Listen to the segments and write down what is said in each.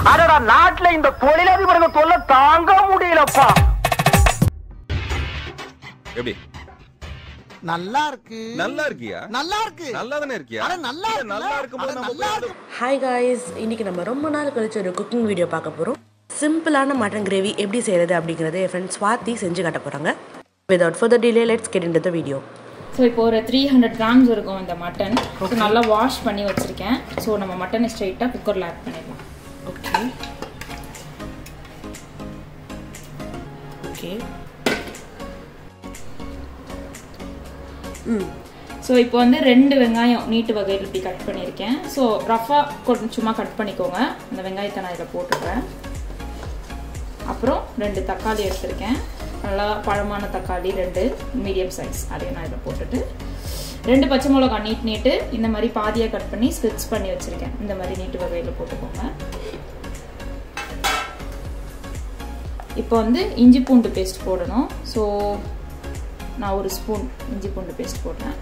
அடடா நாட்டுல இந்த தொழிலதிபர்கள் தொல்லை தாங்க முடியலப்பா எப்படி நல்லா இருக்கு நல்லா இருக்கியா நல்லா இருக்கு நல்லா தானே இருக்கியா அட நல்லா இல்ல, இருக்குல்ல? நல்லா இருக்கும்போது அட நம்ம நல்லா போய் இருக்கு. ஹாய் காய்ஸ் இன்னைக்கு நம்ம ரொம்ப நாள் கழிச்சு ஒரு குக்கிங் வீடியோ பார்க்க போகிறோம் சிம்பிளான மட்டன் கிரேவி எப்படி செய்கிறது அப்படிங்கிறத என் ஃப்ரெண்ட் ஸ்வாதி செஞ்சு காட்ட போகிறாங்க without further delay let's get in the video so இப்போ ஒரு த்ரீ ஹண்ட்ரட் கிராம்ஸ் இருக்கும் இந்த மட்டன் ஸோ நல்லா வாஷ் பண்ணி வச்சுருக்கேன் ஸோ நம்ம மட்டனை ஸ்ட்ரைட்டாக குக்கரில் ஆட் பண்ணிடலாம் ஓகே ஓகே ஸோ இப்போ வந்து ரெண்டு வெங்காயம் நீட்டு வகையில் இப்படி கட் பண்ணியிருக்கேன் ஸோ ரஃபாக கொஞ்சம் சும்மா கட் பண்ணிக்கோங்க அந்த வெங்காயத்தை நான் இதில் போட்டுக்கிறேன் அப்புறம் ரெண்டு தக்காளி எடுத்திருக்கேன் நல்லா பழமான தக்காளி ரெண்டு மீடியம் சைஸ் அதையும் நான் இதில் போட்டுட்டு ரெண்டு பச்சை மிளகா நீட் நீட்டு இந்த மாதிரி பாதியாக கட் பண்ணி ஸ்டிச் பண்ணி வச்சுருக்கேன் இந்த மாதிரி நீட்டு வகையில் போட்டுக்கோங்க இப்போ வந்து இஞ்சி பூண்டு பேஸ்ட் போடணும் ஸோ நான் ஒரு ஸ்பூன் இஞ்சி பூண்டு பேஸ்ட் போடுறேன்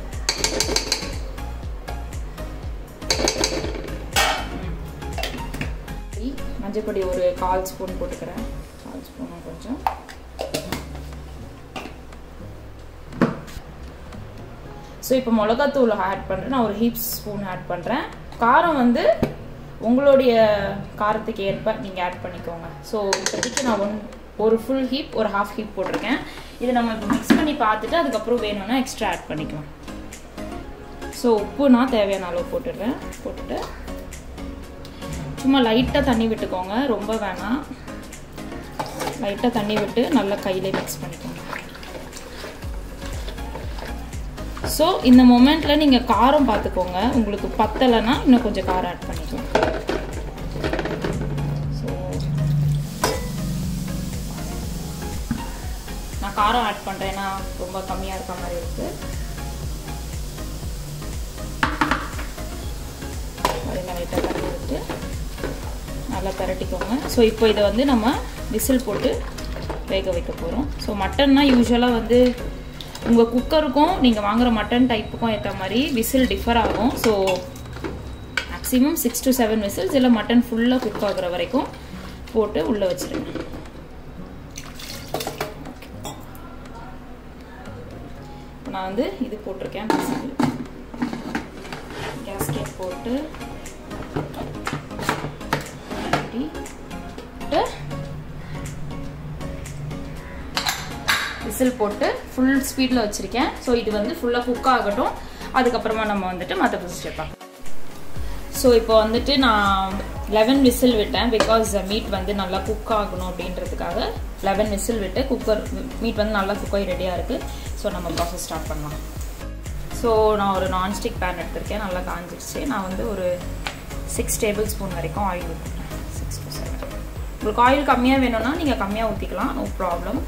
மஞ்சப்பொடி ஒரு கால் ஸ்பூன் போட்டுக்கிறேன் கால் ஸ்பூனும் கொஞ்சம் ஸோ இப்போ மிளகாத்தூள் ஆட் பண்ணுறேன் நான் ஒரு ஹீப் ஸ்பூன் ஆட் பண்ணுறேன் காரம் வந்து உங்களுடைய காரத்துக்கு ஏற்ப நீங்கள் ஆட் பண்ணிக்கோங்க ஸோ இப்போதைக்கு நான் ஒன் ஒரு ஃபுல் ஹீப் ஒரு ஹாஃப் ஹீப் போட்டிருக்கேன் இதை நம்ம இப்போ மிக்ஸ் பண்ணி பார்த்துட்டு அதுக்கப்புறம் வேணும்னா எக்ஸ்ட்ரா ஆட் பண்ணிக்கலாம் ஸோ உப்பு நான் தேவையான அளவு போட்டுடுறேன் போட்டுட்டு சும்மா லைட்டாக தண்ணி விட்டுக்கோங்க ரொம்ப வேணாம் லைட்டாக தண்ணி விட்டு நல்லா கையிலே மிக்ஸ் பண்ணிக்கோங்க ஸோ இந்த மொமெண்ட்டில் நீங்கள் காரம் பார்த்துக்கோங்க உங்களுக்கு பத்தலைன்னா இன்னும் கொஞ்சம் காரம் ஆட் பண்ணிக்கலாம் ஸோ நான் காரம் ஆட் பண்ணுறேன்னா ரொம்ப கம்மியாக இருக்க மாதிரி இருக்குது லைட்டாக தண்ணி விட்டு நல்லா பரட்டிக்கோங்க ஸோ இப்போ இதை வந்து நம்ம விசில் போட்டு வேக வைக்க போகிறோம் ஸோ மட்டன்னா யூஸ்வலாக வந்து உங்கள் குக்கருக்கும் நீங்கள் வாங்குகிற மட்டன் டைப்புக்கும் ஏற்ற மாதிரி விசில் டிஃபர் ஆகும் so maximum six to seven whistles இல்லை மட்டன் ஃபுல்லாக குக் ஆகுற வரைக்கும் போட்டு உள்ளே வச்சுருங்க இப்போ நான் வந்து இது போட்டிருக்கேன் கேஸ்கெட் போட்டு விசில் போட்டு ஃபுல் ஸ்பீடில் வச்சுருக்கேன் ஸோ இது வந்து ஃபுல்லாக குக் ஆகட்டும் அதுக்கப்புறமா நம்ம வந்துட்டு மற்ற ப்ரொசீஜர் பார்க்கலாம் ஸோ இப்போ வந்துட்டு நான் லெவன் விசில் விட்டேன் பிகாஸ் மீட் வந்து நல்லா குக் ஆகணும் அப்படின்றதுக்காக லெவன் விசில் விட்டு குக்கர் மீட் வந்து நல்லா குக் ஆகி ரெடியாக இருக்குது ஸோ நம்ம ப்ராசஸ் ஸ்டார்ட் பண்ணலாம் ஸோ நான் ஒரு நான்ஸ்டிக் பேன் எடுத்திருக்கேன் நல்லா காஞ்சிடுச்சு நான் வந்து ஒரு சிக்ஸ் டேபிள் ஸ்பூன் வரைக்கும் ஆயில் ஊற்றிக்கிறேன் சிக்ஸ் டு செவன் உங்களுக்கு ஆயில் கம்மியாக வேணும்னா நீங்கள் கம்மியாக ஊற்றிக்கலாம் நோ ப்ராப்ளம்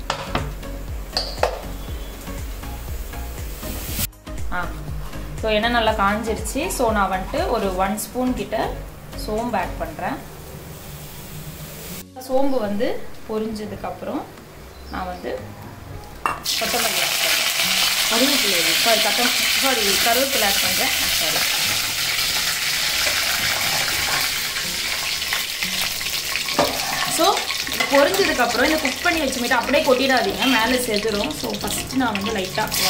ஆ ஸோ எண்ணெய் நல்லா காஞ்சிருச்சு ஸோ நான் வந்துட்டு ஒரு ஒன் ஸ்பூன் கிட்ட சோம்பு ஆட் பண்ணுறேன் சோம்பு வந்து பொரிஞ்சதுக்கப்புறம் நான் வந்து கொத்தமல்லி ஆட் பண்ணுறேன் கருவேப்பிலை சாரி கத்தம் சாரி கருவேப்பிலை ஆட் பண்ணுறேன் சாரி ஸோ இது பொரிஞ்சதுக்கப்புறம் இந்த குக் பண்ணி வச்சுமிட்டு அப்படியே கொட்டிடாதீங்க மேலே செதுரும் ஸோ ஃபஸ்ட்டு நான் வந்து லைட்டாக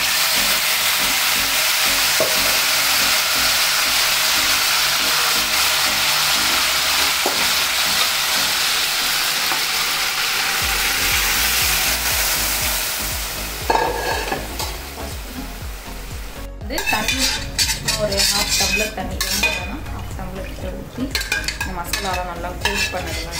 வந்து தண்ணி ஒரு ஹாஃப் டம்ளர் தண்ணி ரொம்ப வேணாம் ஹாஃப் டம்ளர் கிட்ட ஊற்றி இந்த மசாலாலாம் நல்லா கோட் பண்ணிடலாம்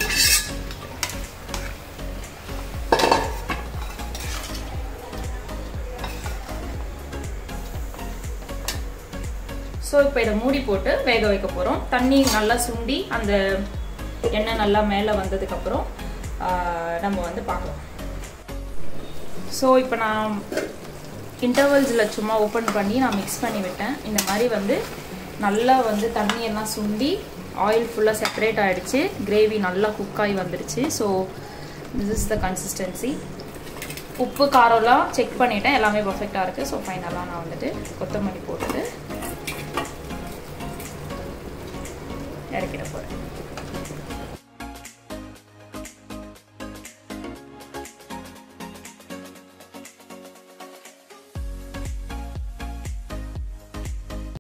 ஸோ இப்போ இதை மூடி போட்டு வேக வைக்க போகிறோம் தண்ணி நல்லா சுண்டி அந்த எண்ணெய் நல்லா மேலே வந்ததுக்கப்புறம் நம்ம வந்து பார்க்கலாம் ஸோ இப்போ நான் இன்டர்வல்ஸில் சும்மா ஓப்பன் பண்ணி நான் மிக்ஸ் பண்ணி விட்டேன் இந்த மாதிரி வந்து நல்லா வந்து தண்ணியெல்லாம் சுண்டி ஆயில் ஃபுல்லாக செப்பரேட் ஆகிடுச்சு கிரேவி நல்லா குக் ஆகி வந்துடுச்சு so this is the consistency உப்பு காரம்லாம் செக் பண்ணிட்டேன் எல்லாமே பர்ஃபெக்டாக இருக்குது ஸோ ஃபைனலாக நான் வந்துட்டு கொத்தமல்லி போட்டுட்டு இறக்கிட போகிறேன்